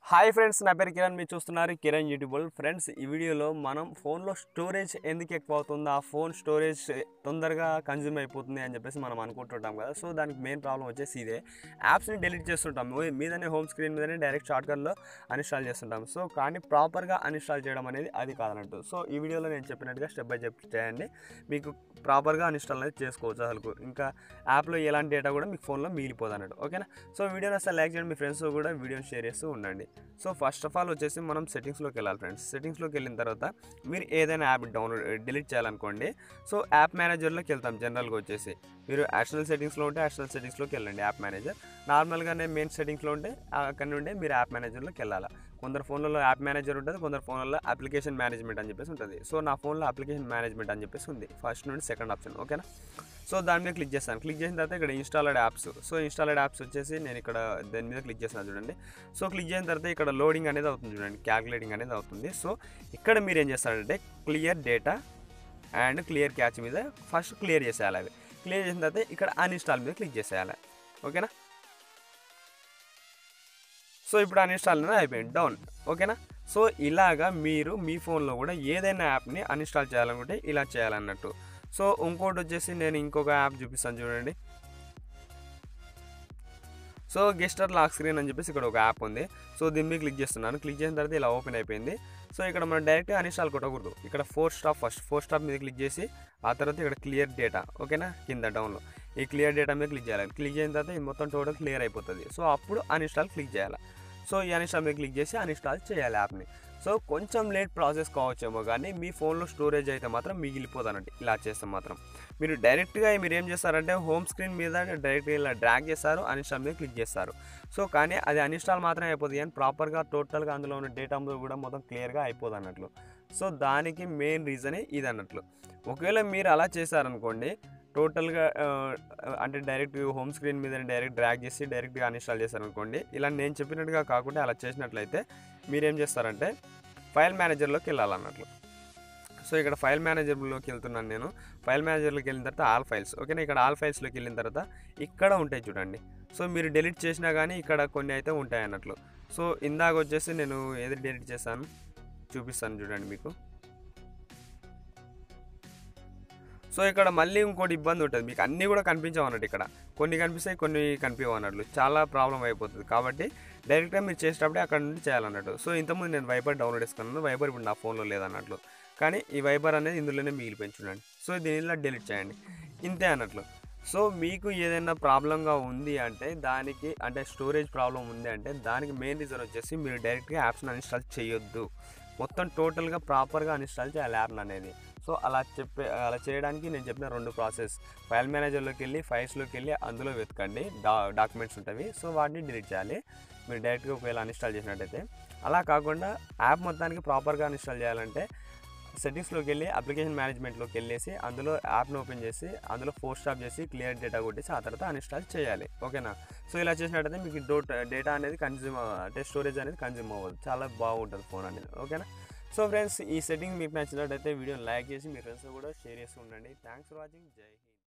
hi friends నా పేరు కిరణ్ మీరు చూస్తున్నారు కిరణ్ యూట్యూబ్ ఫ్రెండ్స్ ఈ వీడియోలో మనం ఫోన్లో స్టోరేజ్ ఎందుకు ఎక్కువ అవుతుందో ఆ ఫోన్ స్టోరేజ్ తొందరగా కన్జ్యూమ్ అయిపోతుంది అని చెప్పేసి మనం అనుకుంటుంటాం కదా సో దానికి మెయిన్ ప్రాబ్లం వచ్చేసి ఇదే యాప్స్ని డిలీట్ చేస్తుంటాం మీ- మీదనే హోమ్ స్క్రీన్ మీదనే డైరెక్ట్ షార్ట్కట్లో అన్ఇన్స్టాల్ చేస్తుంటాం సో కానీ ప్రాపర్గా అన్ఇన్స్టాల్ చేయడం అనేది అది కాదన్నట్టు సో ఈ వీడియోలో నేను చెప్పినట్టుగా స్టెప్ బై స్టెప్ చేయండి మీకు ప్రాపర్గా అన్ఇన్స్టాల్ అనేది చేసుకోవచ్చు అసలు ఇంకా యాప్లో ఎలాంటి డేటా కూడా మీకు ఫోన్లో మిగిలిపోదు అన్నట్టు ఓకేనా సో వీడియోని అసలు లైక్ చేయండి మీ ఫ్రెండ్స్ కూడా వీడియోని షేర్ చేస్తూ ఉండండి సో ఫస్ట్ ఆఫ్ ఆల్ వచ్చేసి మనం సెట్టింగ్స్లోకి వెళ్ళాలి ఫ్రెండ్స్ సెట్టింగ్స్లోకి వెళ్ళిన తర్వాత మీరు ఏదైనా యాప్ డౌన్లోడ్ డిలీట్ చేయాలనుకోండి సో యాప్ మేనేజర్లోకి వెళ్తాం జనరల్గా వచ్చేసి మీరు యాషనల్ సెట్టింగ్స్లో ఉంటే యాషనల్ సెట్టింగ్స్లోకి వెళ్ళండి యాప్ మేనేజర్ నార్మల్గానే మెయిన్ సెట్టింగ్స్లో ఉంటే అక్కడ నుండి మీరు యాప్ మేనేజర్లోకి వెళ్ళాలి కొందరు ఫోన్లలో యాప్ మేనేజర్ ఉంటుంది కొందరు ఫోన్లలో అప్లికేషన్ మేనేజ్మెంట్ అని చెప్పేసి ఉంటుంది సో నా ఫోన్లో అప్లికేషన్ మేనేజ్మెంట్ అని చెప్పేసి ఉంది ఫస్ట్ నుండి సెకండ్ ఆప్షన్ ఓకేనా సో దాని మీద క్లిక్ చేస్తాను క్లిక్ చేసిన తర్వాత ఇక్కడ installed apps so installed apps వచ్చేసి నేను ఇక్కడ దాని మీద క్లిక్ చేస్తాను చూడండి సో క్లిక్ చేసిన తర్వాత ఇక్కడ లోడింగ్ అనేది అవుతుంది చూడండి క్యాల్కులేటింగ్ అనేది అవుతుంది సో ఇక్కడ మీరు ఏం చేస్తారంటే clear data and clear cache మీద ఫస్ట్ క్లియర్ చేసేయాలి అవి క్లియర్ చేసిన తర్వాత ఇక్కడ అన్ఇన్స్టాల్ మీద క్లిక్ చేసేయాలి ఓకేనా సో ఇప్పుడు అన్ఇన్స్టాల్ అనేది అయిపోయింది డౌన్ ఓకేనా సో ఇలాగా మీరు మీ ఫోన్లో కూడా ఏదైనా యాప్ని అన్ఇన్స్టాల్ చేయాలనుకుంటే ఇలా చేయాలన్నట్టు సో ఇంకోటి వచ్చేసి నేను ఇంకొక యాప్ చూపిస్తాను చూడండి సో గెస్టర్ లాక్ స్క్రీన్ అని చెప్పేసి ఇక్కడ ఒక యాప్ ఉంది సో దీని మీద క్లిక్ చేస్తున్నాను క్లిక్ చేసిన తర్వాత ఇలా ఓపెన్ అయిపోయింది సో ఇక్కడ మనం డైరెక్ట్గా అన్ఇన్స్టాల్ కొట్టకూడదు ఇక్కడ force stop first force stop మీద క్లిక్ చేసి ఆ తర్వాత ఇక్కడ క్లియర్ డేటా ఓకేనా కింద డౌన్లో ఈ క్లియర్ డేటా మీద క్లిక్ చేయాలి క్లిక్ చేసిన తర్వాత ఇది మొత్తం టోటల్ క్లియర్ అయిపోతుంది సో అప్పుడు అన్ఇన్స్టాల్ క్లిక్ చేయాలి సో ఈ అన్ఇన్స్టాల్ మీద క్లిక్ చేసి అన్ఇన్స్టాల్ చేయాలి యాప్ని సో కొంచెం లేట్ ప్రాసెస్ కావచ్చేమో కానీ మీ ఫోన్లో స్టోరేజ్ అయితే మాత్రం మిగిలిపోదు అన్నట్టు ఇలా చేస్తే మాత్రం మీరు డైరెక్ట్గా మీరు ఏం చేస్తారంటే హోమ్ స్క్రీన్ మీద డైరెక్ట్గా ఇలా డ్రాగ్ చేస్తారు అన్ఇన్స్టాల్ మీద క్లిక్ చేస్తారు సో కానీ అది అన్ఇన్స్టాల్ మాత్రమే అయిపోతుంది కానీ ప్రాపర్గా టోటల్గా అందులో ఉన్న డేటా కూడా మొత్తం క్లియర్గా అయిపోదు అన్నట్లు సో దానికి మెయిన్ రీజనే ఇది అన్నట్లు ఒకవేళ మీరు అలా చేశారనుకోండి టోటల్గా ఆ, అంటే డైరెక్ట్ హోమ్ స్క్రీన్ మీద డైరెక్ట్ డ్రాగ్ చేసి డైరెక్ట్గా అన్ఇన్స్టాల్ చేశారనుకోండి ఇలా నేను చెప్పినట్టుగా కాకుండా అలా చేసినట్లయితే మీరేం చేస్తారంటే ఫైల్ మేనేజర్లోకి వెళ్ళాలన్నట్లు సో ఇక్కడ ఫైల్ మేనేజర్లోకి వెళ్తున్నాను నేను ఫైల్ మేనేజర్లోకి వెళ్ళిన తర్వాత ఆల్ ఫైల్స్ ఓకేనా ఇక్కడ ఆల్ ఫైల్స్లోకి వెళ్ళిన తర్వాత ఇక్కడ ఉంటాయి చూడండి సో మీరు డిలీట్ చేసినా కానీ ఇక్కడ కొన్ని అయితే ఉంటాయి అన్నట్లు సో ఇందాక వచ్చేసి నేను ఏది డిలీట్ చేశాను చూపిస్తాను చూడండి మీకు సో ఇక్కడ మళ్ళీ ఇంకోటి ఇబ్బంది ఉంటుంది మీకు అన్నీ కూడా కనిపించవు అన్నట్టు ఇక్కడ కొన్ని కనిపిస్తాయి కొన్ని కనిపించవు అన్నట్లు చాలా ప్రాబ్లం అయిపోతుంది కాబట్టి డైరెక్ట్గా మీరు చేసేటప్పుడే అక్కడ నుండి చేయాలన్నట్టు సో ఇంతకుముందు నేను వైబర్ డౌన్లోడ్ చేసుకున్నాను వైబర్ ఇప్పుడు నా ఫోన్లో లేదన్నట్లు కానీ ఈ వైబర్ అనేది ఇందులోనే మిగిలిపోయింది చూడండి సో దీనిలో డిలీట్ చేయండి ఇంతే అన్నట్లు సో మీకు ఏదైనా ప్రాబ్లంగా ఉంది అంటే దానికి అంటే స్టోరేజ్ ప్రాబ్లం ఉంది అంటే దానికి మెయిన్ రీజన్ వచ్చేసి మీరు డైరెక్ట్గా యాప్స్ని అన్ఇన్స్టాల్ చేయొద్దు మొత్తం టోటల్గా ప్రాపర్గా అన్ఇన్స్టాల్ చేయాలి యాప్ అనేది సో అలా చెప్పే అలా చేయడానికి నేను చెప్పిన రెండు ప్రాసెస్ ఫైల్ మేనేజర్లోకి వెళ్ళి ఫైల్స్లోకి వెళ్ళి అందులో వెతకండి డా డాక్యుమెంట్స్ ఉంటాయి సో వాటిని డిలీట్ చేయాలి మీరు డైరెక్ట్గా ఒకవేళ అన్ఇన్స్టాల్ చేసినట్టయితే అలా కాకుండా యాప్ మొత్తానికి ప్రాపర్గా అన్ఇన్స్టాల్ చేయాలంటే సెట్టింగ్స్లోకి వెళ్ళి అప్లికేషన్ మేనేజ్మెంట్లోకి వెళ్ళేసి అందులో యాప్ని ఓపెన్ చేసి అందులో ఫోర్ స్టాప్ చేసి క్లియర్ డేటా కొట్టేసి ఆ తర్వాత అన్ఇన్స్టాల్ చేయాలి ఓకేనా సో ఇలా చేసినట్టయితే మీకు డోట్ డేటా అనేది కన్జ్యూమ్ అంటే స్టోరేజ్ అనేది కన్జ్యూమ్ అవ్వదు చాలా బాగుంటుంది ఫోన్ అనేది ఓకేనా సో ఫ్రెండ్స్ ఈ సెట్టింగ్ మీకు నచ్చినట్టయితే వీడియోని లైక్ చేసి మీ ఫ్రెండ్స్ కూడా షేర్ చేస్తూ ఉండండి థ్యాంక్స్ ఫర్ వాచింగ్ జై హింద్